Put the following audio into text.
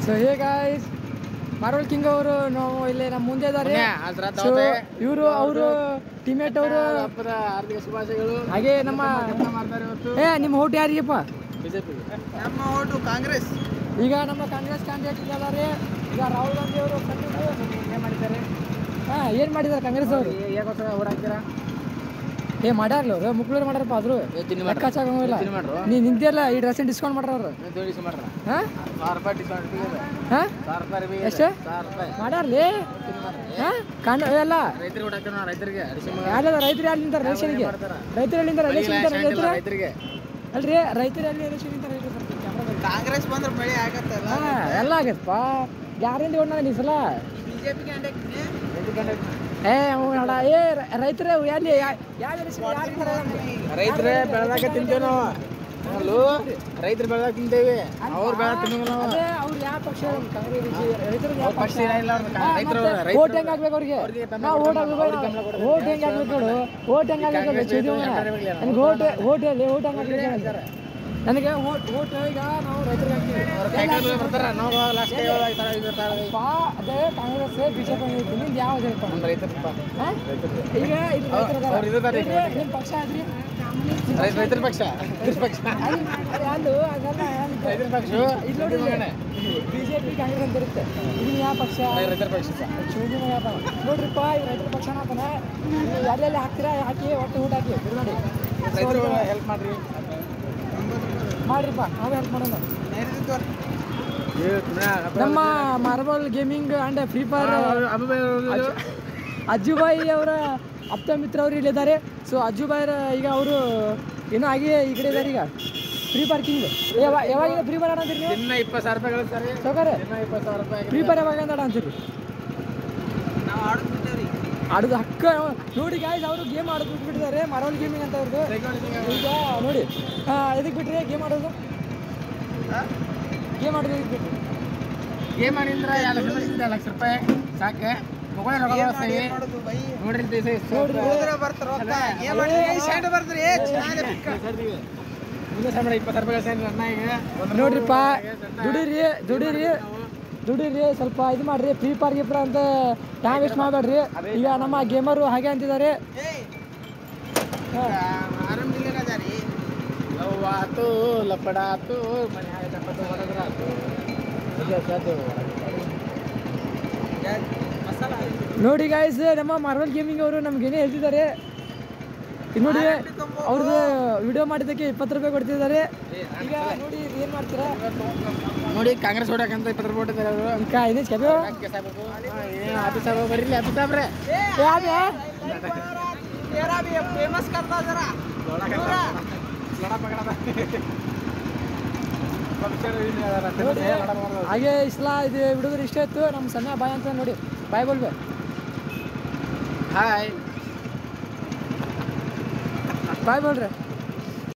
So hey guys marvel king ಅವರು ನಾವು ಇಲ್ಲಿ ನಮ್ಮ ಮುಂದೆ ಇದ್ದಾರೆ ಮೊನ್ನೆ ಅದ್ರ ಸೊ ದಾವತೆ. ಇವರು ಅವರು ಟೀಮೇಟ್ ಅವರು ಹಬ್ಬದ ಹಾರ್ದಿಕ ಶುಭಾಶಯಗಳು ಹಾಗೆ ನಮ್ಮ ಕೆಲಸ ಮಾಡ್ತಾರೆ ಇವತ್ತು ಏ ನಿಮ್ಮ ಓಟ್ ಯಾರಿಗಪ್ಪ ಬಿಜೆಪಿ ನಮ್ಮ ಓಟು ಕಾಂಗ್ರೆಸ್ ಈಗ ನಮ್ಮ ಕಾಂಗ್ರೆಸ್ ಕ್ಯಾಂಡಿಡೇಟ್ ಇದ್ದಾರೆ ಈಗ ರಾಹುಲ್ ಗಾಂಧಿ ಅವರು ಏನ್ ಮಾಡಿದ್ದಾರೆ ಹಾಂ ಏನು ಮಾಡಿದ್ದಾರೆ ಕಾಂಗ್ರೆಸ್ ಅವರು ಯಾಕೋಸ್ಕರ ಓಡಾಕ್ತೀರಾ ಏ ಮಾಡ್ಯಾರ್ಲ ಅವ್ರು ಮುಕ್ಳೂರು ಮಾಡ್ಯಾರಪ್ಪ ಆದ್ರು ತಿನ್ನಿ ಲೆಕ್ಕ ಹಚ್ಚಾಗಂಗಿಲ್ಲ ತಿನ್ನಿ ಮಾಡ್ರು ನೀ ನಿಂತಿಯಲ್ಲ ಈ ಡ್ರೆಸ್ಸಿನ ಡಿಸ್ಕೌಂಟ್ ಮಾಡ್ರ ಅವ್ರು ಜೋಡಿಸಿ ಮಾಡ್ರ ಹಾಂ ಸಾವಿರ ರೂಪಾಯಿ ಡಿಸ್ಕೌಂಟ್ ಇದೆ ಹಾಂ ಸಾವಿರ ರೂಪಾಯಿ ಅರ್ಬಿ ಎಷ್ಟು? ಸಾವಿರ ರೂಪಾಯಿ ಮಾಡ್ಯಾರ್ಲಿ ತಿನ್ನಿ ಮಾಡ್ರಿ ಹಾಂ ಕಾಣ ಎಲ್ಲ ರೈತರಿಗೆ ಓಡಾಕ್ತಾರ ನಾವು ರೈತರಿಗೆ ಅಡಿಸಿ ಯಾರ್ಯಾರ ರೈತರು ಯಾರು ನಿಂತಾರೆ ರೇಷನ್ಗೆ ಮಾಡ್ತಾರ ರೈತರು ಎಲ್ಲಿಂದ ರೇಷನ್ ನಿಂತಾರೆ ರೈತರು ರೈತರಿಗೆ ಅಲ್ರಿ ರೈತರು ಎಲ್ಲಿ ರೇಷನ್ ನಿಂತಾರೆ ಹೇಳ್ರಿ ಸ್ವಲ್ಪ ಕ್ಯಾಮ್ರಾದಲ್ಲಿ. ಕಾಂಗ್ರೆಸ್ ಬಂದ್ರೆ ಬೆಳೆ ಆಗತ್ತಲ್ಲ ಹಾ ಎಲ್ಲ ಆಗತ್ತಪ್ಪ ಗ್ಯಾರಂಟಿ ಹೊಣ್ಣ ಈ ಸಲ ಬಿಜೆಪಿ ಏ ನೋಡ ಏ ರೈತರ ಎಲ್ಲಿ ಯಾವ ರೈತರೇ ಬೆಳೆದಾಗ ತಿಂತೇವೆ ನಾವು ಅಲ್ಲೂ ರೈತರು ಬೆಳೆದಾಗ ತಿಂತೇವೆ ಅವ್ರು ಬೆಳೆದ ತಿನ್ನಂಗಿಲ್ಲ ನಾವು ಅದೇ ಅವ್ರು ಯಾವ ಪಕ್ಷ ರೈತರಿಗೆ ಅವ್ರ ಪಕ್ಷ ಏನಿಲ್ಲ ಅವ್ರದ್ದು ಕಾ- ರೈತರು ಓಟ್ ಹೆಂಗ್ ಹಾಕ್ಬೇಕು ಅವ್ರಿಗೆ ಅವ್ರಿಗೆ ಬೆಂಬಲ ನಾವು ಓಟ್ ಕೊಡ್ಬೇಕು, ಅವ್ರಿಗೆ ಬೆಂಬಲ ಹಾಕ್ಬೇಕು ಕೊಡ್ಬೇಕು. ಓಟ್ ಹೆಂಗ್ ಹಾಕ್ಬೇಕು ನೋಡು ಓಟ್ ಹೆಂಗ್ ಹಾಕ್ಬೇಕು ಕಾಂಗ್ರೆಸ್ ಚೇದಿ ಬೇಕು, ಅವ್ನ. ಯಾಕಂದ್ರೆ ಇರ್ಲಿ ನನಗೆ ಓಟ್ ಓಟ್ ಹೇಳಿ ಓಟ್ ಹೆಂಗ್ ಹಾಕ್ಬೇಕು ಅಂತ. ನನಗೆ ಓಟ್ ಓಟ್ ಈಗ ನಾವು ರೈತರಿಗೆ ಹಾಕ್ತೀವಿ ಅವ್ರ ಕೈಗಳು ಬರ್ತಾರ ನಾವು ಲಾಸ್ಟ್ ಕೈ ಒಳಗೆ ಈ ಥರ ಇದು ಇರ್ತಾರೆ. ಪಾ ಅದೇ ಕಾಂಗ್ರೆಸ್ ಬಿಜೆಪಿ ನಿಮ್ದು ಯಾವ ಹೇಳ್ಪ ನಮ್ಮ ರೈತರಪ್ಪ ಹಾ? ಈಗ ಇದು ಅವ್ರು- ರೈತರು ಅವ್ರು ಇದ್ದಾರೆ ಈಗ. ಇಲ್ರಿ, ನಿಮ್ ಪಕ್ಷ ಆದ್ರಿ ರೈತ ರೈತರ ಪಕ್ಷ ರೈತರ ಪಕ್ಷ ಅದು ಅದು ಅಂದು ಅದೆಲ್ಲ ಅಂದು. ರೈತರ ಪಕ್ಷ ಇದು ನೋಡಿ ಮಗನೇ. ಬಿಜೆಪಿ ಕಾಂಗ್ರೆಸ್ ಅಂತ ಇರುತ್ತೆ ಇದು ಯಾವ ಪಕ್ಷ ರೈತರ ಪಕ್ಷ ಚೂಜಿ ಮಗ ಅದಾವ. ನೋಡ್ರಿಪ್ಪ ಈ ರೈತರ ಪಕ್ಷ ಅಂತಾನೆ ನೀವು ಎಲ್ಲೆಲ್ಲಿ ಹಾಕ್ತೀರಾ ಹಾಕಿ ಒಟ್ಟು ಊಟ ಹಾಕಿ ಬಿಡು ನೋಡಿ ರೈತರು ಹೆಲ್ಪ್ ಮಾಡ್ರಿ ಮಾಡ್ರಿಪ್ಪ ನಾವೇ ಹೆಲ್ಪ್ ಮಾಡೋಣ ನಮ್ಮ marble gaming and free fire Ajjubhai ಅವರ ಆಪ್ತ ಮಿತ್ರ ಅವರು ಇಲ್ಲಿದ್ದಾರೆ ಸೊ ಅಜ್ಜುಬಾಯಿ ಈಗ ಅವರು ಏನೋ ಆಗಿ ಈ ಕಡೆ ಇದ್ದಾರೆ ಈಗ ಫ್ರೀ ಪಾರ್ಕಿಂಗ್ ಯಾವಾಗ ಫ್ರೀ ಫೈರ್ ಆಡಂತೀರಿ ನೀವು ದಿನ ಇಪ್ಪತ್ತು ಸಾವಿರ ರೂಪಾಯಿ ಗಳಿಸ್ತಾರೆ ಸೌಕರ್ಯ ದಿನ ಇಪ್ಪತ್ತು ಸಾವಿರ ರೂಪಾಯಿ ಫ್ರೀ ಫೈರ್ ಯಾವಾಗ ಆಡ ಅಂತೀರಿ ನಾವು ಆಡ್ತಿದ್ದೇವೆ ಆಡೋದು ಹಕ್ಕ ನೋಡಿ ಗಾಯ್ಸ್ ಅವರು ಗೇಮ್ ಆಡೋದು ಬಿಟ್ಬಿಟ್ಟಿದ್ದಾರೆ ಮಾರ್ಬಲ್ ಗೇಮಿಂಗ್ ಅಂತ ಅವ್ರದ್ದು ಈಗ ನೋಡಿ ಇದಕ್ಕೆ ಬಿಟ್ರೆ ಗೇಮ್ ಆಡೋದು ಗೇಮ್ ಆಡೋದು ಇದಕ್ಕೆ ಬಿಟ್ರಿ ಗೇಮ್ ಮಾಡಿದ್ರೆ ಎರಡು ಲಕ್ಷ ರೂಪಾಯಿ ಎರಡು ಲಕ್ಷ ರೂಪಾಯಿ ಸಾಕೆ ಮೊಬೈಲ್ ರೊಕ್ಕ ಬಳಸ್ತೀವಿ ನೋಡ್ರಿ ದೇಶ ಎಷ್ಟು ನೋಡ್ರಿ. ಇಲ್ಲ ಸಾವಿರ ಇಪ್ಪತ್ತು ಸಾವಿರ ರೂಪಾಯಿ ಗಳಿಸ್ತೀನಿ ನನ್ನ ಈಗ ಒಂದು ನೋಡ್ರಿಪ್ಪ ದುಡೀರಿ ದುಡೀರಿ ದುಡೀರಿ ಸ್ವಲ್ಪ ಇದು ಮಾಡ್ರಿ ಫ್ರೀ ಫೈರ್ ಗೀಫ್ರ್ ಅಂತ ಟೈಮ್ ವೇಸ್ಟ್ ಮಾಡಬೇಡ್ರಿ ಈಗ ನಮ್ಮ ಗೇಮರು ಹಾಗೆ ಅಂತಿದ್ದಾರೆ ಹಾ. ಲವ್ ಆತು ಲಪಡ ಆತು ಮನೆ ಹಾಗೆ ಚಪ್ಪತ್ತು ಹೊಡೆದ್ರ ಆತು ಇದು ಅದು ನೋಡಿ ಗಾಯ್ಸ್ ನಮ್ಮ ಮಾರ್ವಲ್ ಗೇಮಿಂಗ್ ಅವರು ನಮ್ಗೆ ಏನೇ ಹೇಳ್ತಿದ್ದಾರೆ ಈಗ ನೋಡಿ ಅವ್ರದ್ದು ವಿಡಿಯೋ ಮಾಡಿದ್ದಕ್ಕೆ ಇಪ್ಪತ್ತು ರೂಪಾಯಿ ಕೊಡ್ತಿದ್ದಾರೆ ಈಗ ನೋಡಿ ಏನು ಮಾಡ್ತೀರಾ ನೋಡಿ ಕಾಂಗ್ರೆಸ್ ಹೊಡಕಂತ ಇಪ್ಪತ್ತು ರೂಪಾಯಿ ಕೊಟ್ಟಿದ್ದಾರೆ ಅವರು ಈಗ ಇದೇ ಕೆಬೆ ಏನು ಆಫೀಸ್ ಸಾಹೇಬ್ ಬರ್ರಿ ಆಫೀಸ್ ಸಾಹೇಬ್ರೆ ಯಾವ್ದು ನೋಡಿ ಹಾಗೆ ಇಸ್ಲ ಇದು ಹುಡುಗರು ಇಷ್ಟ ಇತ್ತು ನಮ್ಮ ಸಣ್ಣ ಬಾಯ್ ಅಂತ ನೋಡಿ ಬಾಯ್ ಬೋಲ್ಬೆ ಹಾಯ್ ಬಾಯ್ ಬೋಲ್ರಿ